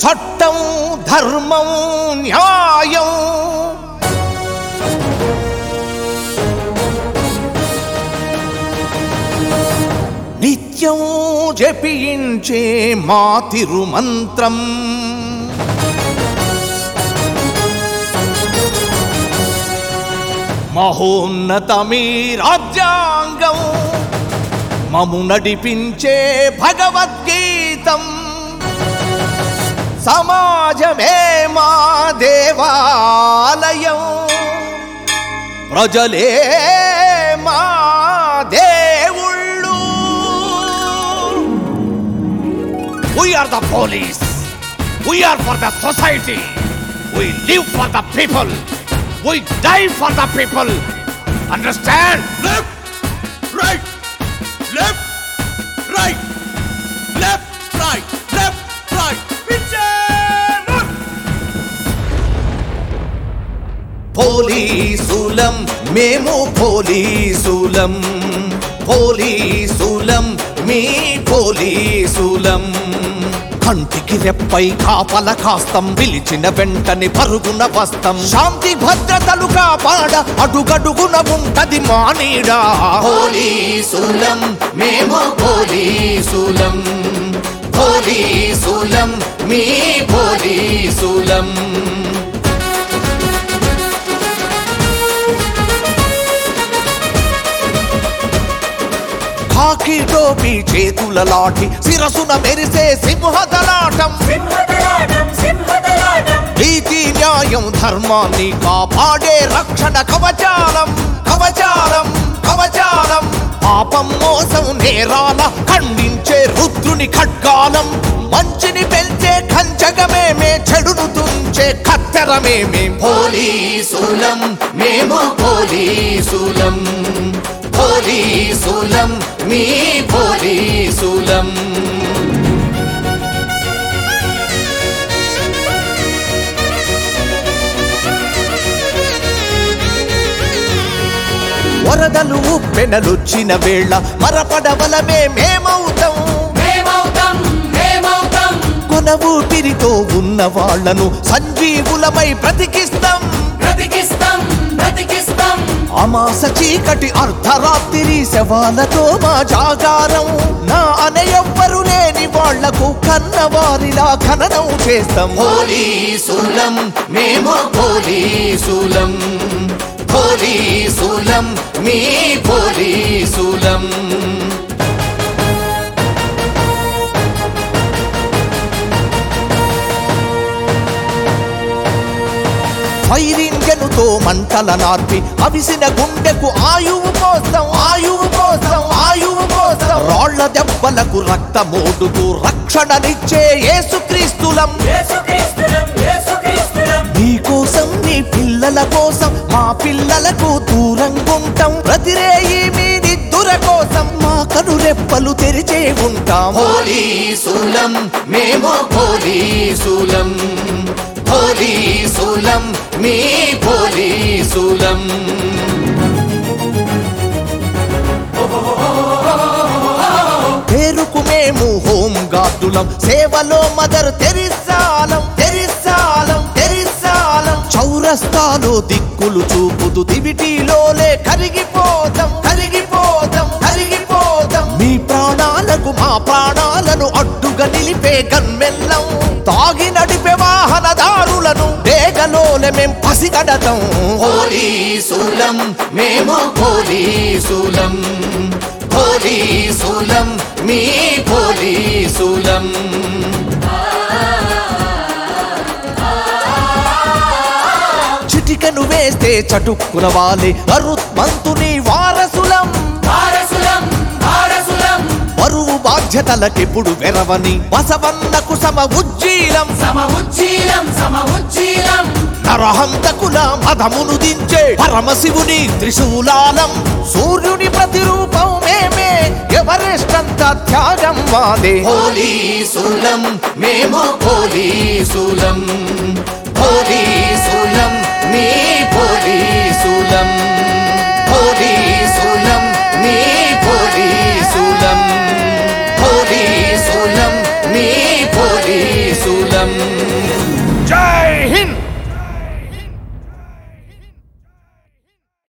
చట్టం ధర్మం న్యాయం నిత్యం జపించే మా తిరుమంత్రం మహోన్నతమీ రాజ్యాంగం మము నడిపించే భగవద్గీతం సమాజమే మా దేవాలయం ప్రజలే మా దేవుళ్ళు We are the police. We are for the society. We live for the people. We die for the people. Understand? Left, right, left, right, left, right, left, right. Vijayanam! పోలీసులం మేము పోలీసులం పోలీసులం మీ పోలీసులం కంటికి రెప్పై కాపల కాస్తం పిలిచిన వెంటనే పరుగున వస్తం శాంతి భద్రతలు కాపాడ అడుగడుగున ఉంటది మానీడా పోలీసులం మేము పోలీసులం పోలీసులం మీ పోలీసులం కాకి టోపీ చేతుల లాఠి శిరసున మెరిసే సింహదలాటం సింహదలాటం సింహదలాటం నీతి న్యాయం ధర్మాన్ని కాపాడే రక్షణ కవచాలం కవచాలం కవచాలం పాపం మోసం నేరాల ఖండించే రుద్రుని ఖడ్గాలం మంచిని పెంచే కంచగమేమే చెడును తుంచే కత్తెరమేమే పోలీసులం మేము పోలీసులం పోలీసులం మీ పోలీసులం వరదలు ఉప్పెనలొచ్చిన వేళ మరపడవలమే మేమవుతాం మేమవుతాం మేమవుతాం కొన ఊపిరితో ఉన్న వాళ్లను సంజీవులమై బ్రతికిస్తాం బ్రతికిస్తాం బ్రతికిస్తాం అమాస చీకటి అర్ధరాత్రి శవాలతో మా జాగారం నా అనే ఎవ్వరు లేని వాళ్లకు కన్నవారిలా ఖననం చేస్తాం పోలీసులం మేము పోలీసులం పోలీసులం మీ పోలీసులం ఫైర్ ఇంజనుతో మంటల నార్పి అవిసిన గుండెకు ఆయువు కోసం ఆయువు కోసం ఆయువు కోసం రాళ్ల దెబ్బలకు రక్తమోడుతూ రక్షణనిచ్చే యేసుక్రీస్తులం యేసుక్రీస్తులం యేసుక్రీస్తులం నీ కోసం నీ పిల్లల కోసం మా పిల్లలకు దూరంగుంటాం ప్రతిరేయి మీ నిద్దుర కోసం మా కనురెప్పలు తెరిచే ఉంటాం పోలీసులం మేము పోలీసులం పోలీసులం మీ పోలీసులం పేరుకు మేము హోం గార్డులం సేవలో మదర్ తెరిసాలం తెరిసాలం తెరిసాలం చౌరస్తాలో దిక్కులు చూపుతూ దివిటీలోలే కరిగిపోతాం కరిగిపోతాం కరిగిపోతాం మీ ప్రాణాలకు మా ప్రాణాలను అడ్డుగా నిలిపే గన్మెల్లం తాగి నడిపే వాహనదారులను వేగలోలే మేం పసిగడతాం పోలీసులం మేము పోలీసులం పోలీసులం మీ పోలీసులం చిటికను వేస్తే చటుక్కున వాలి అరుత్మంతుని వారసులం వారసులం వారసులం బరువు బాధ్యతలకెప్పుడు వెరవని బసవన్నకు సమ ఉజ్జీలం సమ ఉజ్జీలం సమ ఉజ్జీలం నరహంతకుల మదమును దించే పరమశివుని త్రిశూలాలం సూర్యుని ప్రతిరూపం మేమే ఎవరెస్టంత త్యాగం మాదే పోలీసులం మేము పోలీసులం పోలీసులం మీ పోలీసులం